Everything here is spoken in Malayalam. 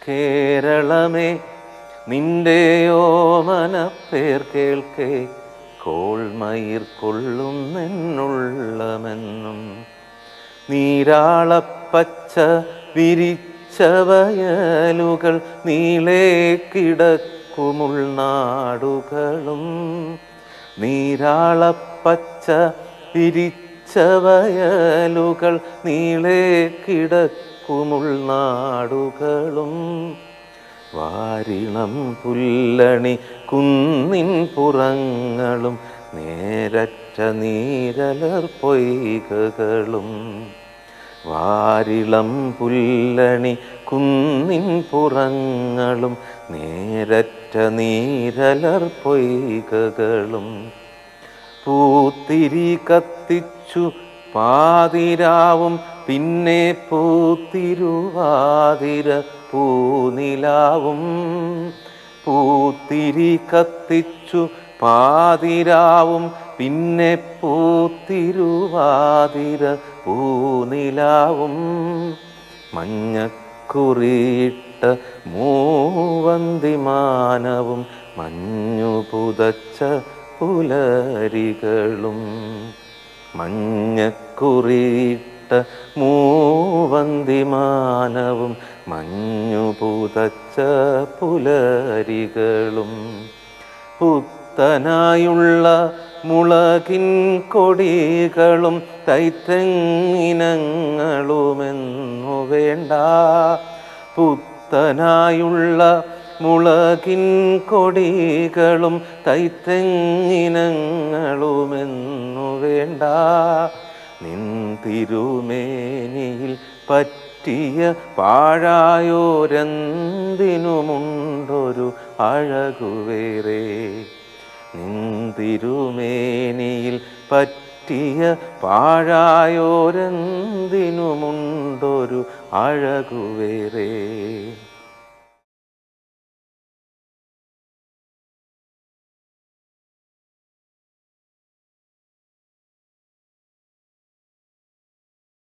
കേരളമേ നിന്റെ ഓമനപ്പേർ കേൾക്കേ കോൾമയിർ കൊള്ളുന്നെന്നുള്ളമെന്നും നീരാളപ്പച്ച വിരിച്ച വയലുകൾ നീളേ കിടക്കുമുൾനാടുകളും നീരാളപ്പച്ച വിരിച്ച വയലുകൾ നീളേ കിടക്കുമുൾനാടുകളും വാരിളം പുല്ലണി കുന്നിൻ പുറങ്ങളും നേരറ്റ നീരലർ പൊയ്കകളും വാരിളം പുല്ലണി കുന്നിൻ പുറങ്ങളും നേരറ്റ നീരലർ പൊയ്കകളും പൂത്തിരി കത്തിച്ചു പാതിരാവും പിന്നെ പൂത്തിരുവാതിര പൂനിലാവും പൂത്തിരി കത്തിച്ചു പാതിരാവും പിന്നെ പൂത്തിരുവാതിര പൂനിലാവും മഞ്ഞക്കുറിയിട്ട മൂവന്തിമാനവും മഞ്ഞു പുതച്ച പുലരികളും മഞ്ഞക്കുറിയിട്ട മൂവന്തിമാനവും മഞ്ഞു പുതച്ച പുലരികളും പുത്തനായുള്ള മുളകിൻ കൊടികളും തൈത്തെങ്ങിനങ്ങളുമെന്നു വേണ്ട പുത്തനായുള്ള മുളകിൻ കൊടികളും തൈത്തെങ്ങിനങ്ങളുമെന്നു വേണ്ട നിൻ തിരുമേനിയിൽ പറ്റിയ പാഴായോരെന്തിനുമുണ്ടൊരു അഴകുവേറെ നിൻ തിരുമേനിയിൽ പറ്റിയ പാഴായോരെന്തിനുമുണ്ടൊരു അഴകുവേറെ